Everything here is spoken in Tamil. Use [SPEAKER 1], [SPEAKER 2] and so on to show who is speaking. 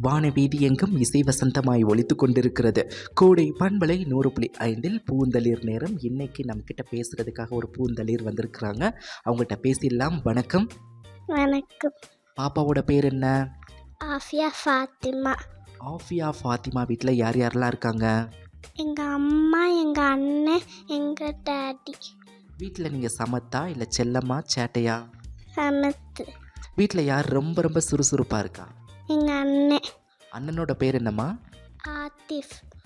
[SPEAKER 1] வானவீதி எங்கும் இசை வசந்தமாய் ஒலித்து கொண்டிருக்கிறது கோடை பண்பலை நூறு புள்ளி ஐந்தில் பூந்தளிர் நேரம் இன்னைக்கு நம்மக்கிட்ட பேசுகிறதுக்காக ஒரு பூந்தளிர் வந்திருக்கிறாங்க அவங்கள்ட்ட பேசிடலாம் வணக்கம்
[SPEAKER 2] வணக்கம்
[SPEAKER 1] பாப்பாவோட பேர் என்ன
[SPEAKER 2] ஆஃபியா ஃபாத்திமா
[SPEAKER 1] ஆஃபியா ஃபாத்திமா வீட்டில் யார் யாரெல்லாம் இருக்காங்க
[SPEAKER 2] எங்கள் அம்மா எங்கள் அண்ணன் எங்கள் டாடி
[SPEAKER 1] வீட்டில் நீங்கள் சமத்தா இல்லை செல்லம்மா சேட்டையா
[SPEAKER 2] சமத்து
[SPEAKER 1] வீட்டில் யார் ரொம்ப ரொம்ப சுறுசுறுப்பாக இருக்கா
[SPEAKER 2] எங்கள் அண்ணன்
[SPEAKER 1] அண்ணனோட பேர் என்னம்மா
[SPEAKER 2] ஆத்திஃப்